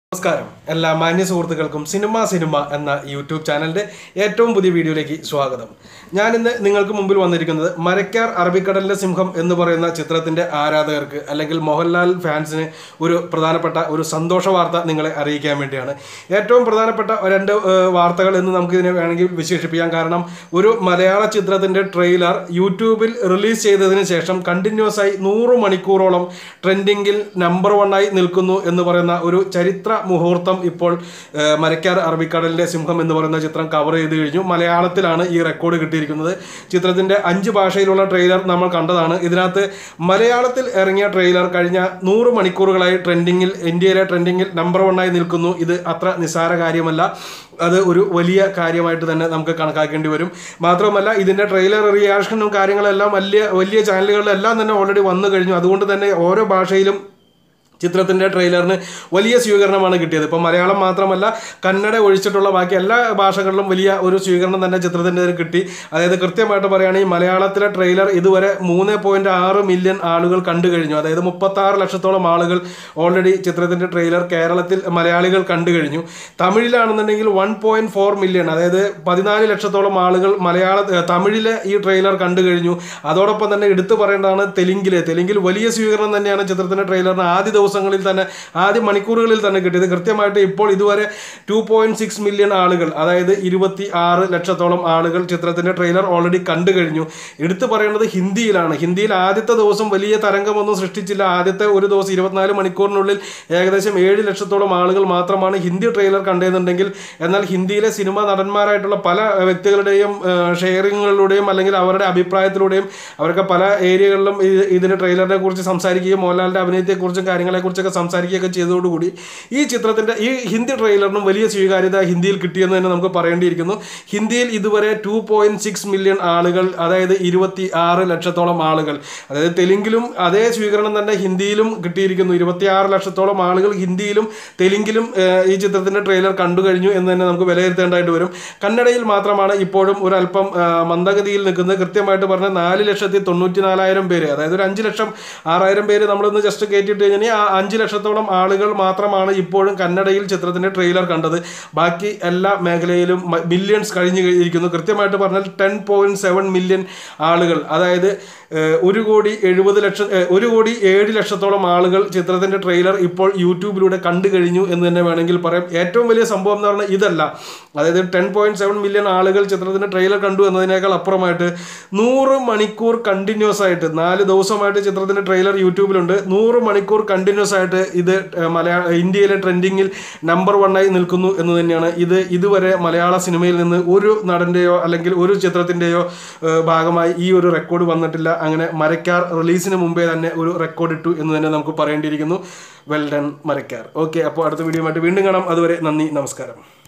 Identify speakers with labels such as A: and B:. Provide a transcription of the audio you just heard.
A: നമസ്കാരം എല്ലാ മാന്യ സുഹൃത്തുക്കൾക്കും സിനിമ സിനിമ എന്ന യൂട്യൂബ് ചാനലിന്റെ ഏറ്റവും പുതിയ വീഡിയോയിലേക്ക് സ്വാഗതം ഞാൻ ഇന്ന് നിങ്ങൾക്ക് മുമ്പിൽ വന്നിരിക്കുന്നത് മരക്കാർ അറബിക്കടലിന്റെ സിംഹം എന്ന് പറയുന്ന ചിത്രത്തിന്റെ ആരാധകർക്ക് അല്ലെങ്കിൽ മോഹൻലാൽ ഫാൻസിന് ഒരു പ്രധാനപ്പെട്ട ഒരു സന്തോഷ വാർത്ത നിങ്ങളെ അറിയിക്കാൻ വേണ്ടിയാണ് ഏറ്റവും പ്രധാനപ്പെട്ട രണ്ട് ഏഹ്, വാർത്തകൾ എന്ന് നമുക്ക് ഇതിനെ വേണമെങ്കിൽ വിശേഷിപ്പിക്കാം കാരണം ഒരു മലയാള ചിത്രത്തിന്റെ ട്രെയിലർ യൂട്യൂബിൽ റിലീസ് ചെയ്തതിന് ശേഷം കണ്ടിന്യൂസ് ആയി നൂറ് മണിക്കൂറോളം ട്രെൻഡിങ്ങിൽ നമ്പർ വണ്ണായി നിൽക്കുന്നു എന്ന് പറയുന്ന ഒരു ചരിത്ര മുഹൂർത്തം ഇപ്പോൾ ഏഹ്, മരക്കാർ അറബിക്കടലിന്റെ സിംഹം എന്ന് പറയുന്ന ചിത്രം കവർ ചെയ്ത് കഴിഞ്ഞു മലയാളത്തിലാണ് ഈ റെക്കോർഡ് കിട്ടിയിരിക്കുന്നത് ചിത്രത്തിന്റെ അഞ്ച് ഭാഷയിലുള്ള ട്രെയിലർ നമ്മൾ കണ്ടതാണ് ഇതിനകത്ത് മലയാളത്തിൽ ഇറങ്ങിയ ട്രെയിലർ കഴിഞ്ഞ നൂറ് മണിക്കൂറുകളായി ട്രെൻഡിങ്ങിൽ ഇന്ത്യയിലെ ട്രെൻഡിങ്ങിൽ നമ്പർ വണ്ണായി നിൽക്കുന്നു ഇത് അത്ര നിസ്സാര കാര്യമല്ല അത് ഒരു വലിയ കാര്യമായിട്ട് തന്നെ നമുക്ക് കണക്കാക്കേണ്ടി വരും മാത്രമല്ല ഇതിന്റെ ട്രെയിലർ റിയാക്ഷനും കാര്യങ്ങളെല്ലാം വലിയ വലിയ ചാനലുകളിലെല്ലാം തന്നെ ഓൾറെഡി വന്നു കഴിഞ്ഞു അതുകൊണ്ട് തന്നെ ഓരോ ഭാഷയിലും ചിത്രത്തിന്റെ ട്രെയിലറിന് വലിയ സ്വീകരണമാണ് കിട്ടിയത് ഇപ്പം മലയാളം മാത്രമല്ല കന്നഡ ഒഴിച്ചിട്ടുള്ള ബാക്കി എല്ലാ ഭാഷകളിലും വലിയ ഒരു സ്വീകരണം തന്നെ ചിത്രത്തിന്റെ കിട്ടി അതായത് കൃത്യമായിട്ട് പറയുകയാണെങ്കിൽ മലയാളത്തിലെ ട്രെയിലർ ഇതുവരെ മൂന്ന് പോയിന്റ് ആറ് മില്യൺ ആളുകൾ കണ്ടു കഴിഞ്ഞു അതായത് മുപ്പത്തി ആറ് ലക്ഷത്തോളം ആളുകൾ ഓൾറെഡി ചിത്രത്തിന്റെ ട്രെയിലർ കേരളത്തിൽ മലയാളികൾ കണ്ടു കഴിഞ്ഞു തമിഴിലാണെന്നുണ്ടെങ്കിൽ വൺ പോയിന്റ് ഫോർ മില്യൺ അതായത് പതിനാല് ലക്ഷത്തോളം ആളുകൾ മലയാള ഏഹ് തമിഴിലെ ഈ ട്രെയിലർ കണ്ടു കഴിഞ്ഞു അതോടൊപ്പം തന്നെ എടുത്തു പറയേണ്ടതാണ് തെലുങ്കിലെ തെലുങ്കിൽ വലിയ സ്വീകരണം തന്നെയാണ് ചിത്രത്തിന്റെ ട്രെയിലറിന് ആദ്യ ദിവസങ്ങളിൽ തന്നെ ആദ്യ മണിക്കൂറുകളിൽ തന്നെ കിട്ടിയത് കൃത്യമായിട്ട് ഇപ്പോൾ ഇതുവരെ ടു പോയിന്റ് സിക്സ് മില്യൺ ആളുകൾ അതായത് ഇരുപത്തി ആറ് ലക്ഷത്തോളം ആളുകൾ ചിത്രത്തിന്റെ ട്രെയിലർ ഓൾറെഡി കണ്ടു കഴിഞ്ഞു എടുത്തു പറയേണ്ടത് ഹിന്ദിയിലാണ് ഹിന്ദിയിൽ ആദ്യത്തെ ദിവസം വലിയ തരംഗമൊന്നും സൃഷ്ടിച്ചില്ല ആദ്യത്തെ ഒരു ദിവസം ഇരുപത്തിനാല് മണിക്കൂറിനുള്ളിൽ ഏകദേശം ഏഴ് ലക്ഷത്തോളം ആളുകൾ മാത്രമാണ് ഹിന്ദി ട്രെയിലർ കണ്ടതെന്നുണ്ടെങ്കിൽ എന്നാൽ ഹിന്ദിയിലെ സിനിമ നടന്മാരായിട്ടുള്ള പല വ്യക്തികളുടെയും ഷെയറിങ്ങുകളിലൂടെയും അല്ലെങ്കിൽ അവരുടെ അഭിപ്രായത്തിലൂടെയും അവരൊക്കെ പല ഏരിയകളിലും ഈ- ഇതിന്റെ ട്രെയിലറിനെ കുറിച്ച് സംസാരിക്കുകയും മോഹൻലാലിന്റെ അഭിനയത്തെക്കുറിച്ചും കാര്യങ്ങളെക്കുറിച്ചൊക്കെ സംസാരിക്കുകയൊക്കെ ചെയ്തതോടുകൂടി ഈ ചിത്രത്തിന്റെ ഈ ഹിന്ദി ട്രെയിലറിനും വലിയ സ്വീകാര്യത ഹിന്ദിയിൽ കിട്ടിയെന്ന് തന്നെ നമുക്ക് പറയേണ്ടിയിരിക്കുന്നു ഹിന്ദിയിൽ ഇതുവരെ ടു പോയിന്റ് സിക്സ് മില്യൺ ആളുകൾ അതായത് ഇരുപത്തി ആറ് ലക്ഷത്തോളം ആളുകൾ അതായത് തെലുങ്കിലും അതേ സ്വീകരണം തന്നെ ഹിന്ദിയിലും കിട്ടിയിരിക്കുന്നു ഇരുപത്തി ആറ് ലക്ഷത്തോളം ആളുകൾ ഹിന്ദിയിലും തെലുങ്കിലും ഏഹ്, ഈ ചിത്രത്തിന്റെ ട്രെയിലർ കണ്ടു കഴിഞ്ഞു എന്ന് തന്നെ നമുക്ക് വിലയിരുത്തേണ്ടതായിട്ട് വരും കന്നഡയിൽ മാത്രമാണ് ഇപ്പോഴും ഒരു അല്പം ആ, മന്ദഗതിയിൽ നിൽക്കുന്നത് കൃത്യമായിട്ട് പറഞ്ഞാൽ നാല് ലക്ഷത്തി തൊണ്ണൂറ്റി നാലായിരം പേര് അതായത് ഒരു അഞ്ച് ലക്ഷം ആറായിരം പേര് നമ്മളിന്ന് ജസ്റ്റ് കയറ്റിയിട്ട് കഴിഞ്ഞാൽ ആ അഞ്ച് ലക്ഷത്തോളം ആളുകൾ മാത്രമാണ് ഇപ്പോഴും കന്നഡയിൽ ചിത്രത്തിന്റെ ട്രെയിലർ കണ്ടത് ബാക്കി എല്ലാ മേഖലയിലും മില്യൺസ് കഴിഞ്ഞു കഴിഞ്ഞിരിക്കുന്നു കൃത്യമായിട്ട് പറഞ്ഞാൽ ടെൻ പോയിന്റ് സെവൻ മില്യൺ ആളുകൾ അതായത് ഏഹ്, ഒരു കോടി എഴുപത് ലക്ഷം ഏഹ്, ഒരു കോടി ഏഴ് ലക്ഷത്തോളം ആളുകൾ ചിത്രത്തിന്റെ ട്രെയിലർ ഇപ്പോൾ യൂട്യൂബിലൂടെ കണ്ടു കഴിഞ്ഞു എന്ന് തന്നെ വേണമെങ്കിൽ പറയാം ഏറ്റവും വലിയ സംഭവം എന്ന് പറഞ്ഞാൽ ഇതല്ല അതായത് ടെൻ പോയിന്റ് സെവൻ മില്യൺ ആളുകൾ ചിത്രത്തിന്റെ ട്രെയിലർ കണ്ടു എന്നതിനേക്കാൾ അപ്പുറമായിട്ട് നൂറ് മണിക്കൂർ കണ്ടിന്യൂസ് ആയിട്ട് നാല് ദിവസമായിട്ട് ചിത്രത്തിന്റെ ട്രെയിലർ യൂട്യൂബിലുണ്ട് നൂറ് മണിക്കൂർ കണ്ടിന്യൂസ് ആയിട്ട് ഇത് മലയാള ഇന്ത്യയിലെ ട്രെൻഡിങ്ങിൽ നമ്പർ വണ്ണായി നിൽക്കുന്നു എന്ന് തന്നെയാണ് ഇത് ഇതുവരെ മലയാള സിനിമയിൽ നിന്ന് ഒരു നടന്റെയോ അല്ലെങ്കിൽ ഒരു ചിത്രത്തിന്റെയോ ഏഹ്, ഭാഗമായി ഈ ഒരു റെക്കോർഡ് വന്നിട്ടില്ല അങ്ങനെ മരക്കാർ റിലീസിന് മുമ്പേ തന്നെ ഒരു റെക്കോർഡ് ഇട്ടു എന്ന് തന്നെ നമുക്ക് പറയേണ്ടിയിരിക്കുന്നു വെൽ ഡൺ മരക്കാർ ഓക്കെ അപ്പോൾ അടുത്ത വീഡിയോ ആയിട്ട് വീണ്ടും കാണാം അതുവരെ നന്ദി നമസ്കാരം